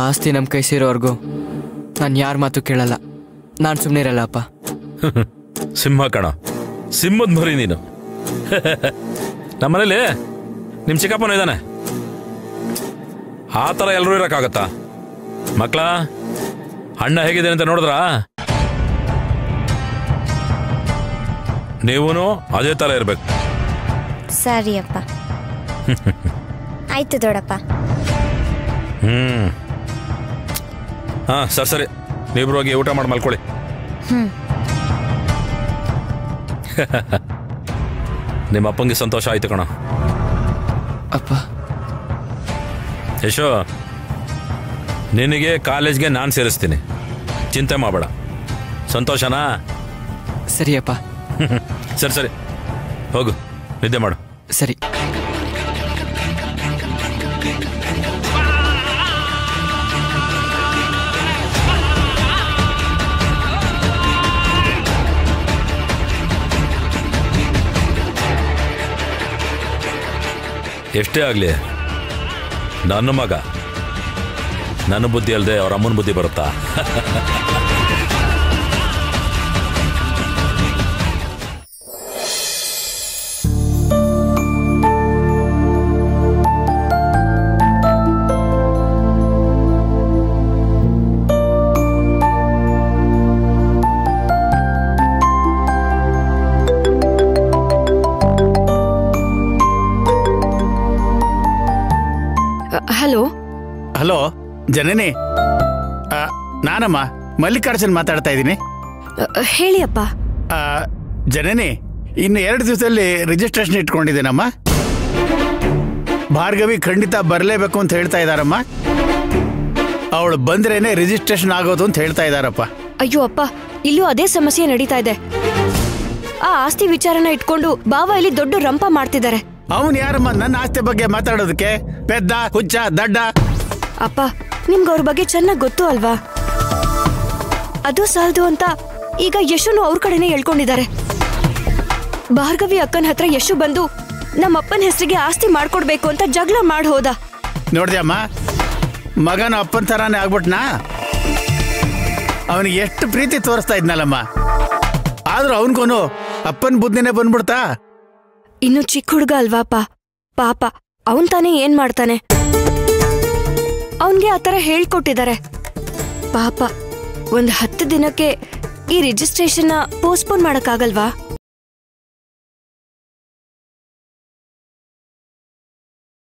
ಆಸ್ತಿ ನಮ್ಮ ಕೈ ಸೇರೋವರೆಗೂ ನಾನು ಯಾರ ಮಾತು ಕೇಳಲ್ಲ ನಾನು ಸುಮ್ಮನೆ ಇರಲ್ಲ ಅಪ್ಪ ಸಿಂಹ ಕಣ ಸಿಂಹದ ಮರಿ ನೀನು ನಮ್ಮನೇಲಿ ನಿಮ್ಮ ಚಿಕ್ಕಪ್ಪನ ಇದ್ದಾನೆ ಆ ಥರ ಎಲ್ಲರೂ ಇರೋಕ್ಕಾಗತ್ತಾ ಮಕ್ಕಳ ಅಣ್ಣ ಹೇಗಿದೆ ಅಂತ ನೋಡಿದ್ರಾ ನೀವೂ ಅದೇ ಥರ ಇರ್ಬೇಕು ಸರಿ ಅಪ್ಪ ಆಯ್ತು ದೊಡ್ಡಪ್ಪ ಹ್ಮ್ ಹಾ ಸರಿ ಸರಿ ನೀವಿಬ್ರು ಹೋಗಿ ಊಟ ಮಾಡಿ ಮಲ್ಕೊಳ್ಳಿ ನಿಮ್ಮ ಅಪ್ಪಂಗೆ ಸಂತೋಷ ಆಯ್ತು ಕಣ ಅಪ್ಪ ಯಶೋ ನಿನಗೆ ಕಾಲೇಜ್ಗೆ ನಾನು ಸೇರಿಸ್ತೀನಿ ಚಿಂತೆ ಮಾಡಬೇಡ ಸಂತೋಷನಾ ಸರಿ ಅಪ್ಪ ಸರಿ ಸರಿ ಹೋಗು ನಿದ್ದೆ ಮಾಡು ಸರಿ ಎಷ್ಟೇ ಆಗಲಿ ನನ್ನ ಮಗ ನನ್ನ ಬುದ್ಧಿ ಅಲ್ಲದೆ ಅವ್ರ ಅಮ್ಮನ ಬುದ್ಧಿ ಬರುತ್ತಾ ಹಲೋ ಹಲೋ ಜನನಿ ಆ, ನಾನಮ್ಮ ಮಲ್ಲಿಕಾರ್ಜುನ್ ಮಾತಾಡ್ತಾ ಇದ್ದೀನಿ ಹೇಳಿ ಅಪ್ಪ ಆ, ಜನನಿ ಇನ್ನು ಎರಡು ದಿವಸದಲ್ಲಿ ರಿಜಿಸ್ಟ್ರೇಷನ್ ಇಟ್ಕೊಂಡಿದ್ದೇನಮ್ಮ ಭಾರ್ಗವಿ ಖಂಡಿತ ಬರಲೇಬೇಕು ಅಂತ ಹೇಳ್ತಾ ಇದ್ದಾರಮ್ಮ ಅವಳು ಬಂದ್ರೇನೆ ರಿಜಿಸ್ಟ್ರೇಷನ್ ಆಗೋದು ಅಂತ ಹೇಳ್ತಾ ಇದ್ದಾರಪ್ಪ ಅಯ್ಯೋ ಅಪ್ಪ ಇಲ್ಲೂ ಅದೇ ಸಮಸ್ಯೆ ನಡೀತಾ ಇದೆ ಆ ಆಸ್ತಿ ವಿಚಾರನ ಇಟ್ಕೊಂಡು ಬಾವ ಇಲ್ಲಿ ದೊಡ್ಡ ರಂಪ ಮಾಡ್ತಿದ್ದಾರೆ ಅವನು ಯಾರಮ್ಮ ನನ್ನ ಆಸ್ತಿ ಬಗ್ಗೆ ಮಾತಾಡೋದಕ್ಕೆ ಪೆದ್ದ ಹುಚ್ಚ ದಡ್ಡ ಅಪ್ಪ ನಿಮ್ಗೆ ಅವ್ರ ಬಗ್ಗೆ ಚೆನ್ನಾಗಿ ಗೊತ್ತು ಅಲ್ವಾ ಅದು ಸಾಲದು ಅಂತ ಈಗ ಯಶುನು ಅವ್ರ ಕಡೆನೇ ಹೇಳ್ಕೊಂಡಿದ್ದಾರೆ ಭಾರ್ಗವಿ ಅಕ್ಕನ ಹತ್ರ ಯಶು ಬಂದು ನಮ್ಮ ಅಪ್ಪನ ಹೆಸರಿಗೆ ಆಸ್ತಿ ಮಾಡ್ಕೊಡ್ಬೇಕು ಅಂತ ಜಗಳ ಮಾಡಿ ಹೋದ ನೋಡ್ದ್ಯಮ್ಮ ಮಗನ ಅಪ್ಪನ ಥರಾನೇ ಆಗ್ಬಿಟ್ನಾ ಅವನಿಗೆ ಎಷ್ಟು ಪ್ರೀತಿ ತೋರಿಸ್ತಾ ಇದ್ನಲ್ಲಮ್ಮ ಆದ್ರೂ ಅವನ್ಗೋನು ಅಪ್ಪನ ಬುದ್ಧಿನೇ ಬಂದ್ಬಿಡ್ತಾ ಇನ್ನು ಚಿಕ್ಕ ಹುಡುಗ ಅಲ್ವಾಪ ಪಾಪ ಅವನ್ ತಾನೇ ಏನ್ ಮಾಡ್ತಾನೆ ಅವನ್ಗೆ ಆತರ ಹೇಳ್ಕೊಟ್ಟಿದ್ದಾರೆ ಪಾಪ ಒಂದ್ ಹತ್ತು ದಿನಕ್ಕೆ ಈ ರಿಜಿಸ್ಟ್ರೇಷನ್ ಪೋಸ್ಟ್ಪೋನ್ ಮಾಡಕ್ಕಾಗಲ್ವಾ